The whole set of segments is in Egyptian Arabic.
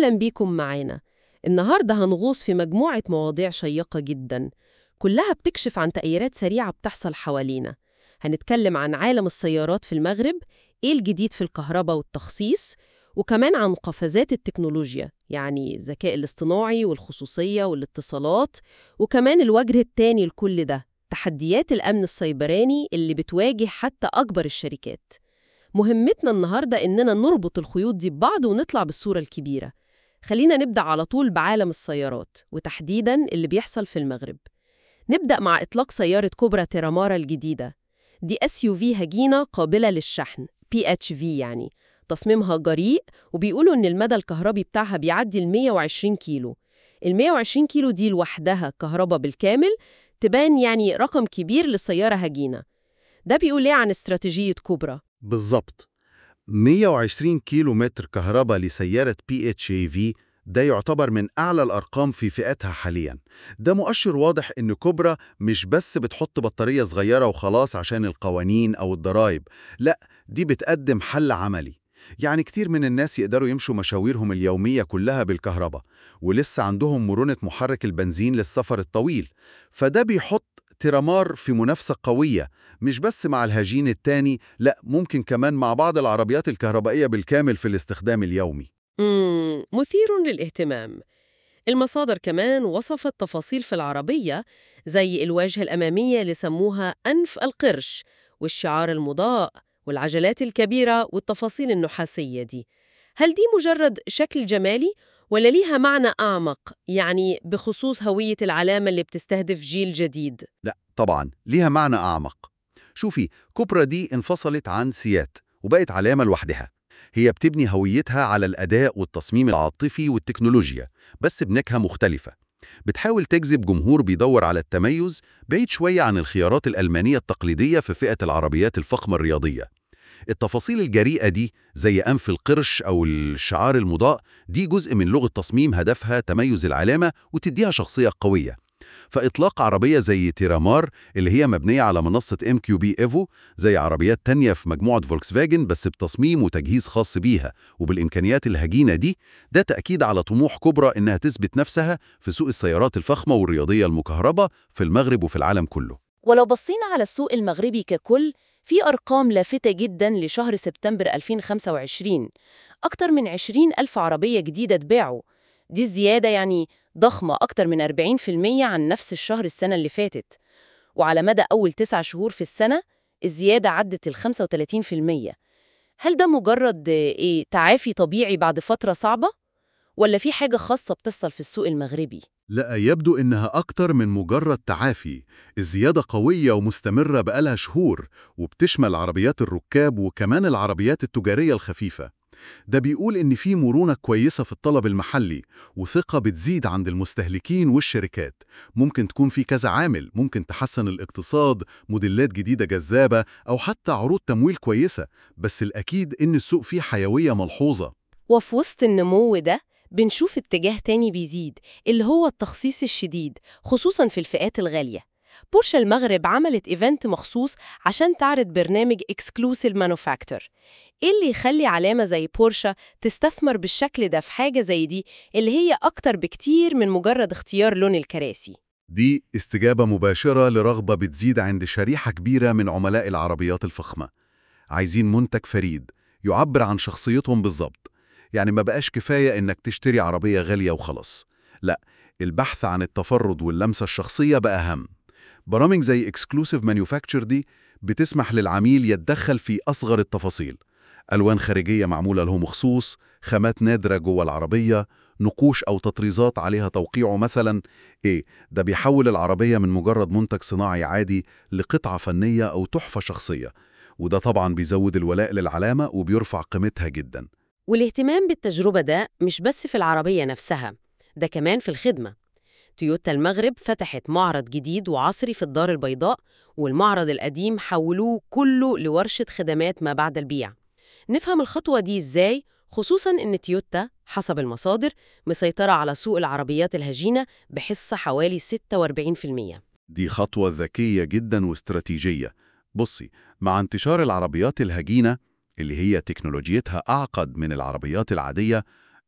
أهلا بيكم معانا النهاردة هنغوص في مجموعة مواضيع شيقة جدا كلها بتكشف عن تغييرات سريعة بتحصل حوالينا هنتكلم عن عالم السيارات في المغرب إيه الجديد في الكهرباء والتخصيص وكمان عن قفزات التكنولوجيا يعني الذكاء الاصطناعي والخصوصية والاتصالات وكمان الوجه التاني لكل ده تحديات الأمن السيبراني اللي بتواجه حتى أكبر الشركات مهمتنا النهاردة إننا نربط الخيوط دي ببعض ونطلع بالصورة الكبيرة خلينا نبدأ على طول بعالم السيارات وتحديداً اللي بيحصل في المغرب نبدأ مع إطلاق سيارة كوبرا تيرامارا الجديدة دي اس يو في هجينة قابلة للشحن بي اتش في يعني تصميمها جريء وبيقولوا إن المدى الكهربي بتاعها بيعدي ال 120 كيلو ال 120 كيلو دي لوحدها كهرباء بالكامل تبان يعني رقم كبير للسيارة هجينة ده بيقول إيه عن استراتيجية كوبرا؟ بالظبط 120 كيلو متر كهرباء لسيارة بي اتش اي في ده يعتبر من أعلى الأرقام في فئتها حالياً ده مؤشر واضح إن كوبرا مش بس بتحط بطارية صغيرة وخلاص عشان القوانين أو الضرايب لا دي بتقدم حل عملي يعني كتير من الناس يقدروا يمشوا مشاويرهم اليومية كلها بالكهرباء ولسه عندهم مرونة محرك البنزين للسفر الطويل فده بيحط تيرامار في منافسة قوية مش بس مع الهجين التاني لا ممكن كمان مع بعض العربيات الكهربائية بالكامل في الاستخدام اليومي مم. مثير للاهتمام المصادر كمان وصفت تفاصيل في العربية زي الواجهة الأمامية اللي سموها أنف القرش والشعار المضاء والعجلات الكبيرة والتفاصيل النحاسية دي هل دي مجرد شكل جمالي ولا ليها معنى أعمق يعني بخصوص هوية العلامة اللي بتستهدف جيل جديد؟ لا طبعا ليها معنى أعمق شوفي كوبرا دي انفصلت عن سيات وبقت علامة لوحدها هي بتبني هويتها على الأداء والتصميم العاطفي والتكنولوجيا بس بنكهة مختلفة بتحاول تجذب جمهور بيدور على التميز بعيد شوية عن الخيارات الألمانية التقليدية في فئة العربيات الفخمة الرياضية التفاصيل الجريئة دي زي أنف القرش أو الشعار المضاء دي جزء من لغة تصميم هدفها تميز العلامة وتديها شخصية قوية فإطلاق عربية زي تيرامار اللي هي مبنية على منصة ام كيو بي ايفو زي عربيات تانية في مجموعة فولكس فاجن بس بتصميم وتجهيز خاص بيها وبالإمكانيات الهجينة دي ده تأكيد على طموح كبرى إنها تثبت نفسها في سوق السيارات الفخمة والرياضية المكهربة في المغرب وفي العالم كله ولو بصينا على السوق المغربي ككل في أرقام لافتة جدا لشهر سبتمبر 2025 أكتر من 20 ألف عربية جديدة اتباعوا دي الزيادة يعني ضخمة أكتر من 40% عن نفس الشهر السنة اللي فاتت وعلى مدى أول تسع شهور في السنة الزيادة عدت ال 35% هل ده مجرد إيه تعافي طبيعي بعد فترة صعبة؟ ولا في حاجة خاصة بتحصل في السوق المغربي؟ لا يبدو إنها أكتر من مجرد تعافي الزيادة قوية ومستمرة بقالها شهور وبتشمل عربيات الركاب وكمان العربيات التجارية الخفيفة ده بيقول إن في مرونة كويسة في الطلب المحلي وثقة بتزيد عند المستهلكين والشركات ممكن تكون في كذا عامل ممكن تحسن الاقتصاد موديلات جديدة جذابة أو حتى عروض تمويل كويسة بس الأكيد إن السوق فيه حيوية ملحوظة وفي وسط النمو ده بنشوف اتجاه تاني بيزيد اللي هو التخصيص الشديد خصوصا في الفئات الغالية بورشا المغرب عملت ايفنت مخصوص عشان تعرض برنامج اكسكلوسيف مانوفاكتور ايه اللي يخلي علامة زي بورشا تستثمر بالشكل ده في حاجة زي دي اللي هي أكتر بكتير من مجرد اختيار لون الكراسي دي استجابة مباشرة لرغبة بتزيد عند شريحة كبيرة من عملاء العربيات الفخمة عايزين منتج فريد يعبر عن شخصيتهم بالظبط يعني ما بقاش كفاية إنك تشتري عربية غالية وخلاص لا البحث عن التفرد واللمسة الشخصية بقى أهم برامج زي Exclusive Manufacture دي بتسمح للعميل يتدخل في أصغر التفاصيل ألوان خارجية معمولة له مخصوص خامات نادرة جوه العربية نقوش أو تطريزات عليها توقيعه مثلا إيه ده بيحول العربية من مجرد منتج صناعي عادي لقطعة فنية أو تحفة شخصية وده طبعا بيزود الولاء للعلامة وبيرفع قيمتها جدا والاهتمام بالتجربة ده مش بس في العربية نفسها ده كمان في الخدمة تويوتا المغرب فتحت معرض جديد وعصري في الدار البيضاء والمعرض القديم حولوه كله لورشة خدمات ما بعد البيع نفهم الخطوة دي إزاي خصوصاً إن تويوتا حسب المصادر مسيطرة على سوق العربيات الهجينة بحصة حوالي 46% دي خطوة ذكية جدا واستراتيجية بصي مع انتشار العربيات الهجينة اللي هي تكنولوجيتها أعقد من العربيات العادية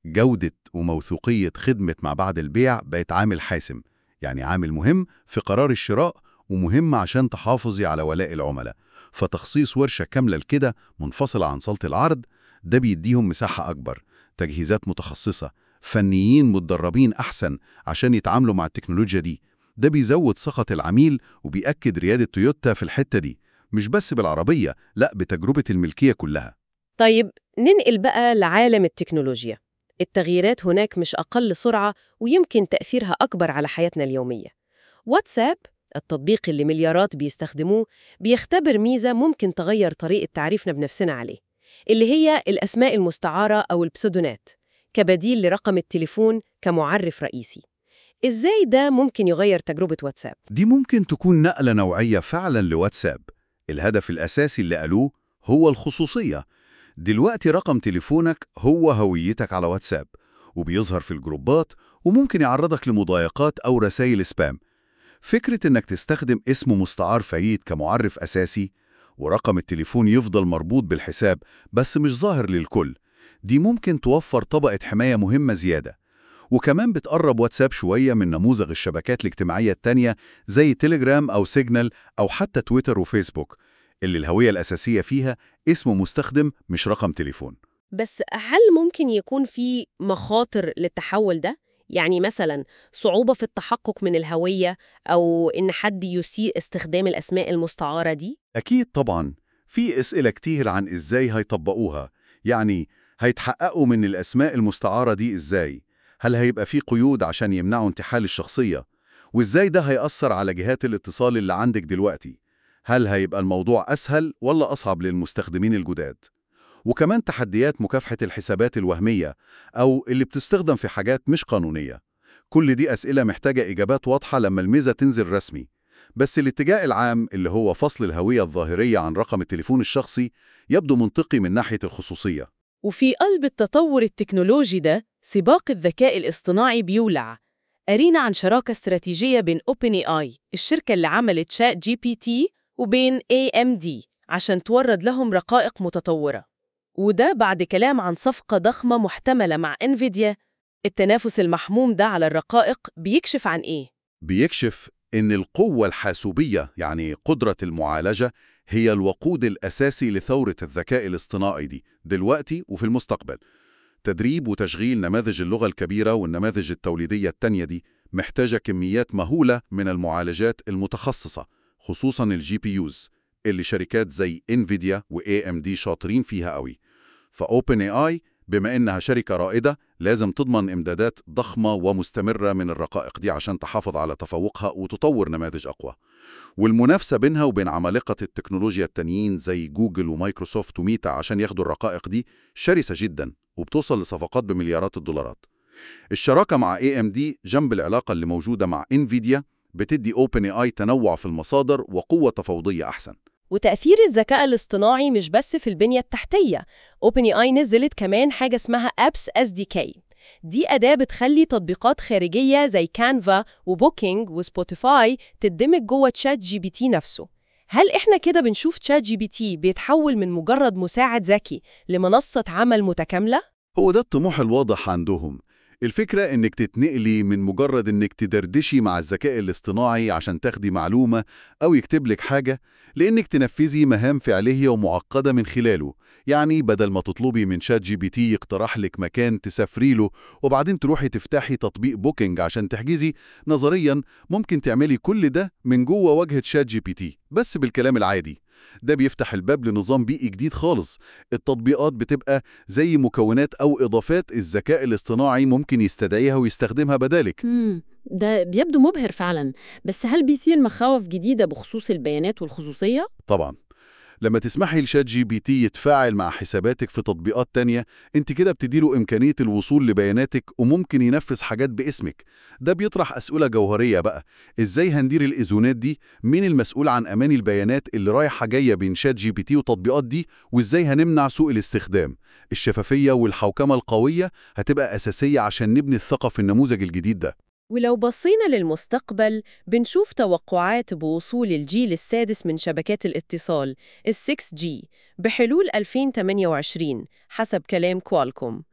جودة وموثوقية خدمة ما بعد البيع بقت عامل حاسم يعني عامل مهم في قرار الشراء ومهم عشان تحافظي على ولاء العملاء فتخصيص ورشة كاملة لكده منفصلة عن صالة العرض ده بيديهم مساحة أكبر تجهيزات متخصصة فنيين متدربين أحسن عشان يتعاملوا مع التكنولوجيا دي ده بيزود ثقة العميل وبيأكد ريادة تويوتا في الحتة دي مش بس بالعربية لا بتجربة الملكية كلها طيب ننقل بقى لعالم التكنولوجيا التغييرات هناك مش أقل سرعة ويمكن تأثيرها أكبر على حياتنا اليومية واتساب التطبيق اللي مليارات بيستخدموه بيختبر ميزة ممكن تغير طريقة تعريفنا بنفسنا عليه اللي هي الأسماء المستعارة أو البسودونات كبديل لرقم التليفون كمعرف رئيسي إزاي ده ممكن يغير تجربة واتساب؟ دي ممكن تكون نقلة نوعية فعلا لواتساب الهدف الأساسي اللي قالوه هو الخصوصية دلوقتي رقم تليفونك هو هويتك على واتساب وبيظهر في الجروبات وممكن يعرضك لمضايقات أو رسائل سبام فكرة إنك تستخدم اسم مستعار فريد كمعرف أساسي ورقم التليفون يفضل مربوط بالحساب بس مش ظاهر للكل دي ممكن توفر طبقة حماية مهمة زيادة وكمان بتقرب واتساب شوية من نموذج الشبكات الاجتماعية التانية زي تيليجرام أو سيجنال أو حتى تويتر وفيسبوك اللي الهوية الأساسية فيها اسم مستخدم مش رقم تليفون بس هل ممكن يكون في مخاطر للتحول ده؟ يعني مثلا صعوبة في التحقق من الهوية أو إن حد يسيء استخدام الأسماء المستعارة دي؟ أكيد طبعا في أسئلة كتير عن إزاي هيطبقوها يعني هيتحققوا من الأسماء المستعارة دي إزاي؟ هل هيبقى في قيود عشان يمنعوا انتحال الشخصية؟ وإزاي ده هيأثر على جهات الاتصال اللي عندك دلوقتي؟ هل هيبقى الموضوع أسهل ولا أصعب للمستخدمين الجداد؟ وكمان تحديات مكافحة الحسابات الوهمية أو اللي بتستخدم في حاجات مش قانونية كل دي أسئلة محتاجة إجابات واضحة لما الميزة تنزل رسمي بس الاتجاه العام اللي هو فصل الهوية الظاهرية عن رقم التليفون الشخصي يبدو منطقي من ناحية الخصوصية وفي قلب التطور التكنولوجي ده سباق الذكاء الاصطناعي بيولع قرينا عن شراكة استراتيجية بين OpenAI الشركة اللي عملت شات جي بي تي وبين AMD عشان تورد لهم رقائق متطورة وده بعد كلام عن صفقة ضخمة محتملة مع انفيديا التنافس المحموم ده على الرقائق بيكشف عن إيه؟ بيكشف إن القوة الحاسوبية يعني قدرة المعالجة هي الوقود الأساسي لثورة الذكاء الاصطناعي دي دلوقتي وفي المستقبل تدريب وتشغيل نماذج اللغة الكبيرة والنماذج التوليدية التانية دي محتاجة كميات مهولة من المعالجات المتخصصة خصوصاً الجي بي يوز اللي شركات زي انفيديا و AMD شاطرين فيها قوي فأوبن اي اي بما إنها شركة رائدة لازم تضمن إمدادات ضخمة ومستمرة من الرقائق دي عشان تحافظ على تفوقها وتطور نماذج أقوى والمنافسة بينها وبين عمالقة التكنولوجيا التانيين زي جوجل ومايكروسوفت وميتا عشان ياخدوا الرقائق دي شرسة جدا وبتوصل لصفقات بمليارات الدولارات الشراكة مع AMD جنب العلاقة اللي موجودة مع انفيديا بتدي OpenAI تنوع في المصادر وقوة تفاوضية أحسن وتأثير الذكاء الاصطناعي مش بس في البنية التحتية OpenAI نزلت كمان حاجة اسمها Apps SDK دي أداة بتخلي تطبيقات خارجية زي كانفا وبوكينج وسبوتيفاي تدمج جوه تشات جي بي تي نفسه هل إحنا كده بنشوف تشات جي بي تي بيتحول من مجرد مساعد ذكي لمنصة عمل متكاملة؟ هو ده الطموح الواضح عندهم الفكرة إنك تتنقلي من مجرد إنك تدردشي مع الذكاء الاصطناعي عشان تاخدي معلومة أو يكتب لك حاجة لإنك تنفذي مهام فعلية ومعقدة من خلاله يعني بدل ما تطلبي من شات جي بي تي يقترح لك مكان تسافري له وبعدين تروحي تفتحي تطبيق بوكينج عشان تحجزي نظريا ممكن تعملي كل ده من جوه واجهة شات جي بي تي بس بالكلام العادي ده بيفتح الباب لنظام بيئي جديد خالص التطبيقات بتبقى زي مكونات أو إضافات الذكاء الاصطناعي ممكن يستدعيها ويستخدمها بدالك مم. ده بيبدو مبهر فعلا بس هل بيصير مخاوف جديدة بخصوص البيانات والخصوصية؟ طبعا لما تسمحي لشات جي بي تي يتفاعل مع حساباتك في تطبيقات تانية انت كده بتديله إمكانية الوصول لبياناتك وممكن ينفذ حاجات باسمك ده بيطرح أسئلة جوهرية بقى ازاي هندير الإذونات دي مين المسؤول عن أمان البيانات اللي رايحة جاية بين شات جي بي تي والتطبيقات دي وازاي هنمنع سوء الاستخدام الشفافية والحوكمة القوية هتبقى أساسية عشان نبني الثقة في النموذج الجديد ده ولو بصينا للمستقبل بنشوف توقعات بوصول الجيل السادس من شبكات الاتصال ال 6G بحلول 2028 حسب كلام كوالكوم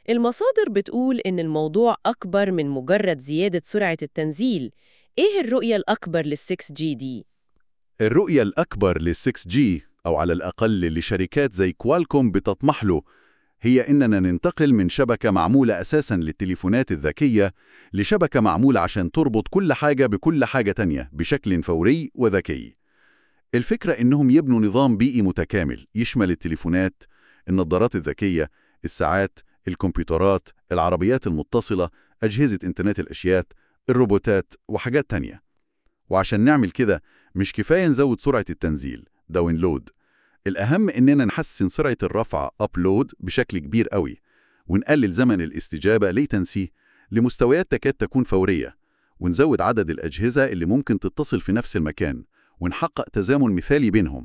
المصادر بتقول إن الموضوع أكبر من مجرد زيادة سرعة التنزيل إيه الرؤية الأكبر لل 6G دي؟ الرؤية الأكبر لل 6G أو على الأقل لشركات زي كوالكوم بتطمح له هي إننا ننتقل من شبكة معمولة أساساً للتليفونات الذكية لشبكة معمولة عشان تربط كل حاجة بكل حاجة تانية بشكل فوري وذكي. الفكرة إنهم يبنوا نظام بيئي متكامل يشمل التليفونات، النظارات الذكية، الساعات، الكمبيوترات، العربيات المتصلة، أجهزة إنترنت الأشياء، الروبوتات وحاجات تانية. وعشان نعمل كده مش كفاية نزود سرعة التنزيل داونلود الأهم إننا نحسن سرعة الرفع أبلود بشكل كبير قوي ونقلل زمن الاستجابة ليتنسي لمستويات تكاد تكون فورية ونزود عدد الأجهزة اللي ممكن تتصل في نفس المكان ونحقق تزامن مثالي بينهم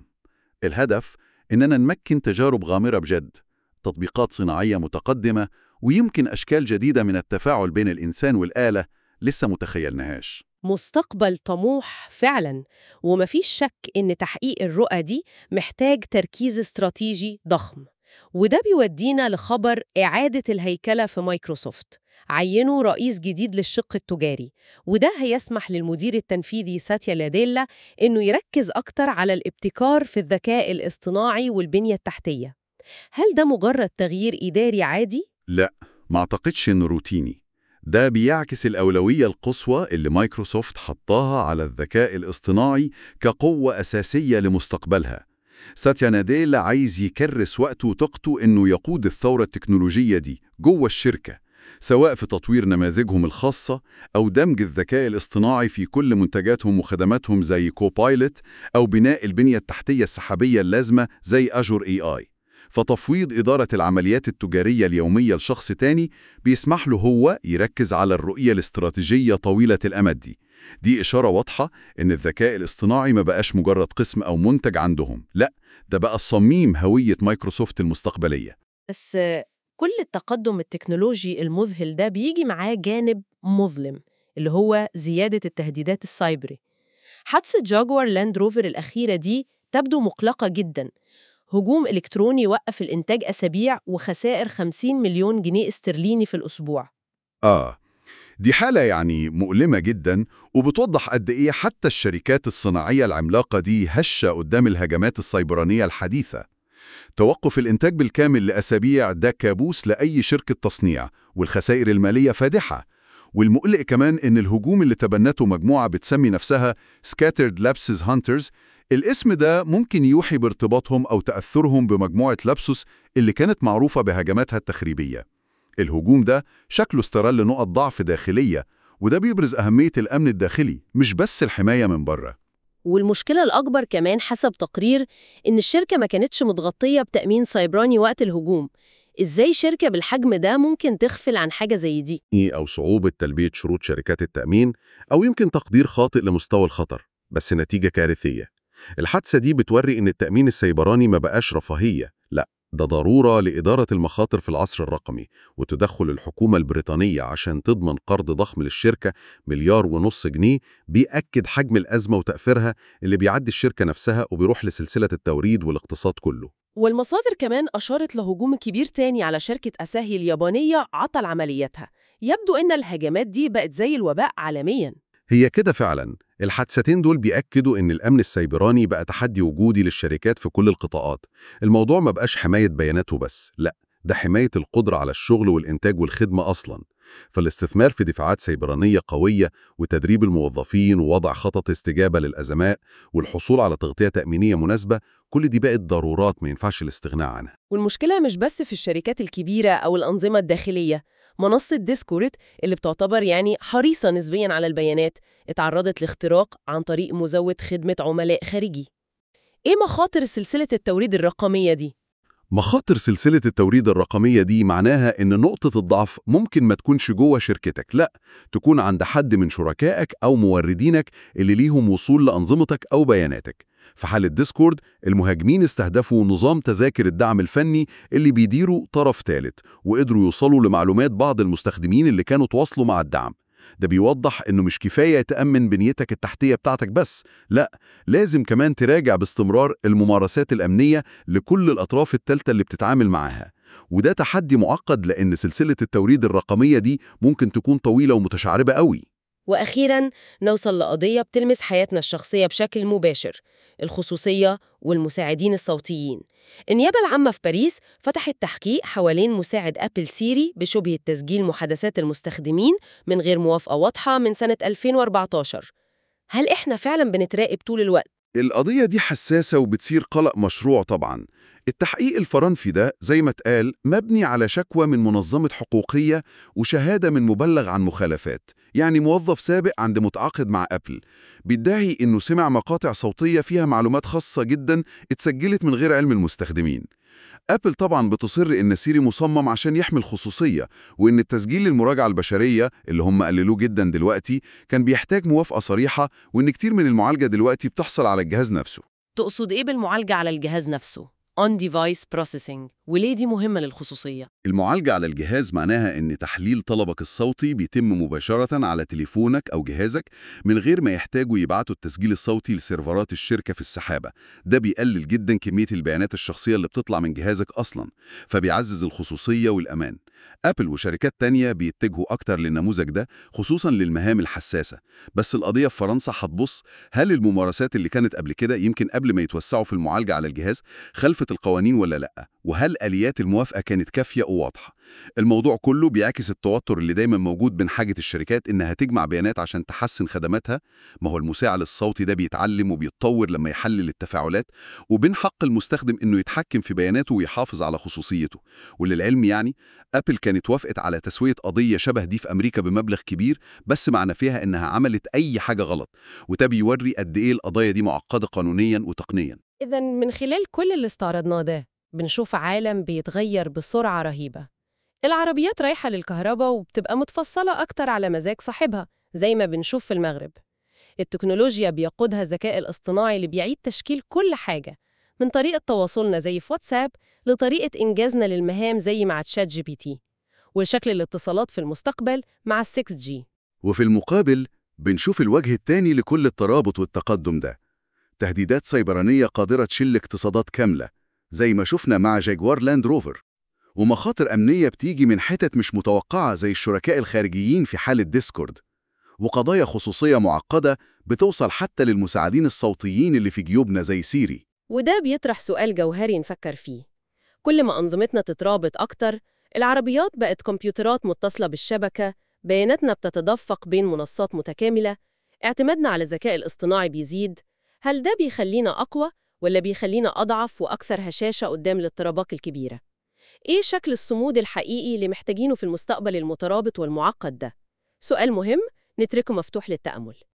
الهدف إننا نمكن تجارب غامرة بجد تطبيقات صناعية متقدمة ويمكن أشكال جديدة من التفاعل بين الإنسان والآلة لسه متخيلناهاش مستقبل طموح فعلا ومفيش شك إن تحقيق الرؤى دي محتاج تركيز استراتيجي ضخم وده بيودينا لخبر إعادة الهيكلة في مايكروسوفت عينوا رئيس جديد للشق التجاري وده هيسمح للمدير التنفيذي ساتيا لاديلا إنه يركز أكتر على الابتكار في الذكاء الاصطناعي والبنية التحتية هل ده مجرد تغيير إداري عادي؟ لا ما اعتقدش انه روتيني ده بيعكس الأولوية القصوى اللي مايكروسوفت حطاها على الذكاء الاصطناعي كقوة أساسية لمستقبلها ساتيا ناديلا عايز يكرس وقته وطاقته إنه يقود الثورة التكنولوجية دي جوه الشركة سواء في تطوير نماذجهم الخاصة أو دمج الذكاء الاصطناعي في كل منتجاتهم وخدماتهم زي كوبايلوت أو بناء البنية التحتية السحابية اللازمة زي أجور اي اي فتفويض إدارة العمليات التجارية اليومية لشخص تاني بيسمح له هو يركز على الرؤية الاستراتيجية طويلة الأمد دي. دي إشارة واضحة إن الذكاء الاصطناعي ما بقاش مجرد قسم أو منتج عندهم، لا، ده بقى صميم هوية مايكروسوفت المستقبلية. بس كل التقدم التكنولوجي المذهل ده بيجي معاه جانب مظلم اللي هو زيادة التهديدات السايبري حادثة جاguار لاند روفر الأخيرة دي تبدو مقلقة جداً هجوم إلكتروني وقف الإنتاج أسابيع وخسائر 50 مليون جنيه استرليني في الأسبوع آه دي حالة يعني مؤلمة جدا وبتوضح قد إيه حتى الشركات الصناعية العملاقة دي هشة قدام الهجمات السيبرانية الحديثة توقف الإنتاج بالكامل لأسابيع ده كابوس لأي شركة تصنيع والخسائر المالية فادحة والمقلق كمان إن الهجوم اللي تبنته مجموعة بتسمي نفسها Scattered Lapses Hunters الاسم ده ممكن يوحي بارتباطهم أو تأثرهم بمجموعة لابسوس اللي كانت معروفة بهجماتها التخريبية الهجوم ده شكله استغل نقط ضعف داخلية وده بيبرز أهمية الأمن الداخلي مش بس الحماية من بره والمشكلة الأكبر كمان حسب تقرير إن الشركة ما كانتش متغطية بتأمين سيبراني وقت الهجوم إزاي شركة بالحجم ده ممكن تغفل عن حاجة زي دي؟ أو صعوبة تلبية شروط شركات التأمين أو يمكن تقدير خاطئ لمستوى الخطر بس نتيجة كارثية الحادثة دي بتوري إن التأمين السيبراني ما بقاش رفاهية لا ده ضرورة لإدارة المخاطر في العصر الرقمي وتدخل الحكومة البريطانية عشان تضمن قرض ضخم للشركة مليار ونص جنيه بيأكد حجم الأزمة وتأثيرها اللي بيعدي الشركة نفسها وبيروح لسلسلة التوريد والاقتصاد كله والمصادر كمان أشارت لهجوم كبير تاني على شركة أساهي اليابانية عطل عملياتها يبدو إن الهجمات دي بقت زي الوباء عالمياً هي كده فعلا الحادثتين دول بيأكدوا إن الأمن السيبراني بقى تحدي وجودي للشركات في كل القطاعات الموضوع ما بقاش حماية بياناته بس لا ده حماية القدرة على الشغل والإنتاج والخدمة أصلاً فالاستثمار في دفاعات سيبرانية قوية وتدريب الموظفين ووضع خطط استجابة للأزمات والحصول على تغطية تأمينية مناسبة كل دي بقت ضرورات ما ينفعش الاستغناء عنها والمشكلة مش بس في الشركات الكبيرة أو الأنظمة الداخلية منصة ديسكورد اللي بتعتبر يعني حريصة نسبياً على البيانات اتعرضت لاختراق عن طريق مزود خدمة عملاء خارجي إيه مخاطر سلسلة التوريد الرقمية دي؟ مخاطر سلسلة التوريد الرقمية دي معناها إن نقطة الضعف ممكن ما تكونش جوه شركتك، لا، تكون عند حد من شركائك أو موردينك اللي ليهم وصول لأنظمتك أو بياناتك. في حالة ديسكورد، المهاجمين استهدفوا نظام تذاكر الدعم الفني اللي بيديره طرف ثالث، وقدروا يوصلوا لمعلومات بعض المستخدمين اللي كانوا تواصلوا مع الدعم. ده بيوضح إنه مش كفاية تأمن بنيتك التحتية بتاعتك بس، لا، لازم كمان تراجع باستمرار الممارسات الأمنية لكل الأطراف التالتة اللي بتتعامل معاها، وده تحدي معقد لأن سلسلة التوريد الرقمية دي ممكن تكون طويلة ومتشعبة قوي وأخيراً نوصل لقضية بتلمس حياتنا الشخصية بشكل مباشر الخصوصية والمساعدين الصوتيين النيابة العامة في باريس فتحت تحقيق حوالين مساعد أبل سيري بشبهة تسجيل محادثات المستخدمين من غير موافقة واضحة من سنة 2014 هل إحنا فعلاً بنتراقب طول الوقت؟ القضية دي حساسة وبتثير قلق مشروع طبعا التحقيق الفرنسي ده زي ما اتقال مبني على شكوى من منظمة حقوقية وشهادة من مبلغ عن مخالفات يعني موظف سابق عند متعاقد مع أبل بيدعي إنه سمع مقاطع صوتية فيها معلومات خاصة جدا اتسجلت من غير علم المستخدمين أبل طبعا بتصر إن سيري مصمم عشان يحمي الخصوصية وإن التسجيل للمراجعة البشرية اللي هم قللوه جدا دلوقتي كان بيحتاج موافقة صريحة وإن كتير من المعالجة دلوقتي بتحصل على الجهاز نفسه تقصد إيه بالمعالجة على الجهاز نفسه؟ On-Device Processing وليه دي مهمة للخصوصية؟ المعالجة على الجهاز معناها إن تحليل طلبك الصوتي بيتم مباشرة على تليفونك أو جهازك من غير ما يحتاجوا يبعتوا التسجيل الصوتي لسيرفرات الشركة في السحابة ده بيقلل جدا كمية البيانات الشخصية اللي بتطلع من جهازك أصلا فبيعزز الخصوصية والأمان أبل وشركات تانية بيتجهوا أكتر للنموذج ده خصوصا للمهام الحساسة بس القضية في فرنسا هتبص هل الممارسات اللي كانت قبل كده يمكن قبل ما يتوسعوا في المعالجة على الجهاز خلفت القوانين ولا لأ وهل آليات الموافقة كانت كافية وواضحة الموضوع كله بيعكس التوتر اللي دايما موجود بين حاجة الشركات إنها تجمع بيانات عشان تحسن خدماتها ما هو المساعد الصوتي ده بيتعلم وبيتطور لما يحلل التفاعلات وبين حق المستخدم إنه يتحكم في بياناته ويحافظ على خصوصيته وللعلم يعني أبل كانت وافقت على تسوية قضية شبه دي في أمريكا بمبلغ كبير بس معنى فيها إنها عملت أي حاجة غلط وده بيوري قد إيه القضايا دي معقدة قانونيا وتقنيا إذا من خلال كل اللي استعرضناه ده بنشوف عالم بيتغير بسرعة رهيبة العربيات رايحة للكهرباء وبتبقى متفصلة أكتر على مزاج صاحبها زي ما بنشوف في المغرب التكنولوجيا بيقودها الذكاء الاصطناعي اللي بيعيد تشكيل كل حاجة من طريقة تواصلنا زي في واتساب لطريقة إنجازنا للمهام زي مع تشات جي بي تي وشكل الاتصالات في المستقبل مع ال 6G وفي المقابل بنشوف الوجه التاني لكل الترابط والتقدم ده تهديدات سيبرانية قادرة تشل اقتصادات كاملة زي ما شفنا مع جاكوار لاند روفر ومخاطر أمنية بتيجي من حتت مش متوقعة زي الشركاء الخارجيين في حالة ديسكورد وقضايا خصوصية معقدة بتوصل حتى للمساعدين الصوتيين اللي في جيوبنا زي سيري وده بيطرح سؤال جوهري نفكر فيه كل ما أنظمتنا تترابط أكتر العربيات بقت كمبيوترات متصلة بالشبكة بياناتنا بتتدفق بين منصات متكاملة اعتمادنا على الذكاء الاصطناعي بيزيد هل ده بيخلينا أقوى ولا بيخلينا أضعف وأكثر هشاشة قدام الاضطرابات الكبيرة؟ إيه شكل الصمود الحقيقي اللي محتاجينه في المستقبل المترابط والمعقد ده؟ سؤال مهم نتركه مفتوح للتأمل